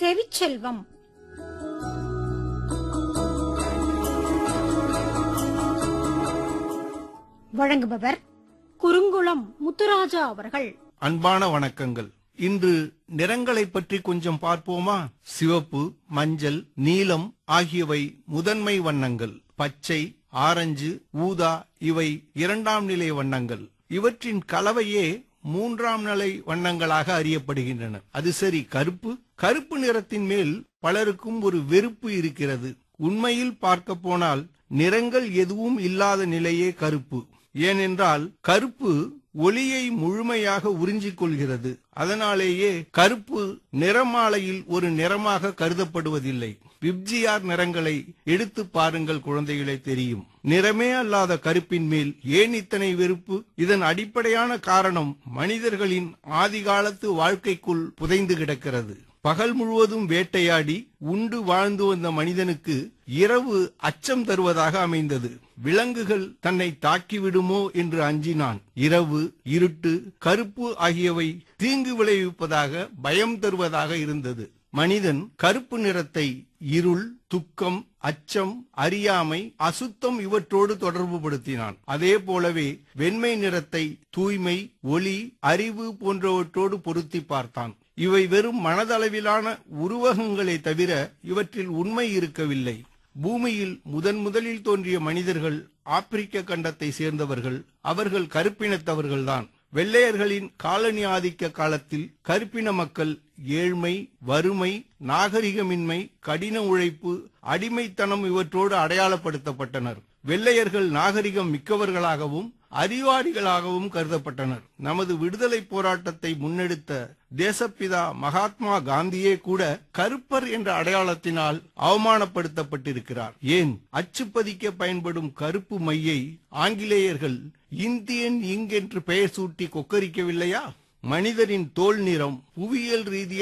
ரவிச்செல்வம் வழங்குபவர் குறுங்குளம் முத்துராஜா அவர்கள் அன்பான வணக்கங்கள் இன்று நிறங்களை பற்றி கொஞ்சம் பார்ப்போமா சிவப்பு மஞ்சள் நீலம் ஆகியவை முதன்மை வண்ணங்கள் பச்சை ஆரஞ்சு ஊதா இவை இரண்டாம் நிலை வண்ணங்கள் இவற்றின் கலவையே மூன்றாம் நிலை வண்ணங்களாக அறியப்படுகின்றன அது சரி கருப்பு கருப்பு நிறத்தின் மேல் பலருக்கும் ஒரு வெறுப்பு இருக்கிறது உண்மையில் பார்க்க போனால் நிறங்கள் எதுவும் இல்லாத நிலையே கருப்பு ஏனென்றால் கருப்பு ஒளியை முழுமையாக உறிஞ்சிக் கொள்கிறது அதனாலேயே கருப்பு நிறமாலையில் ஒரு நிறமாக கருதப்படுவதில்லை விப்ஜிஆர் நிறங்களை எடுத்து பாருங்கள் குழந்தைகளே தெரியும் நிறமே அல்லாத கருப்பின் மேல் ஏன் இத்தனை வெறுப்பு இதன் அடிப்படையான காரணம் மனிதர்களின் ஆதிகாலத்து வாழ்க்கைக்குள் புதைந்து கிடக்கிறது பகல் முழுவதும் வேட்டையாடி உண்டு வாழ்ந்து வந்த மனிதனுக்கு இரவு அச்சம் தருவதாக அமைந்தது விலங்குகள் தன்னை தாக்கிவிடுமோ என்று அஞ்சினான் இரவு இருட்டு கருப்பு ஆகியவை தீங்கு விளைவிப்பதாக பயம் தருவதாக இருந்தது மனிதன் கருப்பு நிறத்தை இருள் துக்கம் அச்சம் அறியாமை அசுத்தம் இவற்றோடு தொடர்பு படுத்தினான் அதே போலவே வெண்மை நிறத்தை தூய்மை ஒளி அறிவு போன்றவற்றோடு பொருத்தி பார்த்தான் இவை வெறும் மனதளவிலான உருவகங்களே தவிர இவற்றில் உண்மை இருக்கவில்லை பூமியில் முதன் முதலில் தோன்றிய மனிதர்கள் ஆப்பிரிக்க கண்டத்தை சேர்ந்தவர்கள் அவர்கள் கருப்பினத்தவர்கள்தான் வெள்ளையர்களின் காலனி ஆதிக்க காலத்தில் கருப்பின மக்கள் ஏழ்மை வறுமை நாகரிகமின்மை கடின உழைப்பு அடிமைத்தனம் இவற்றோடு அடையாளப்படுத்தப்பட்டனர் வெள்ளையர்கள் நாகரிகம் மிக்கவர்களாகவும் அறிவாளிகளாகவும் கருதப்பட்டனர் நமது விடுதலை போராட்டத்தை முன்னெடுத்த தேசப்பிதா மகாத்மா காந்தியே கூட கருப்பர் என்ற அடையாளத்தினால் அவமானப்படுத்தப்பட்டிருக்கிறார் ஏன் அச்சுப்பதிக்க பயன்படும் கருப்பு மையை ஆங்கிலேயர்கள் இந்தியன் இங் என்று பெயர் சூட்டி கொக்கரிக்கவில்லையா மனிதரின் தோல் நிறம் புவியியல் ரீதியாக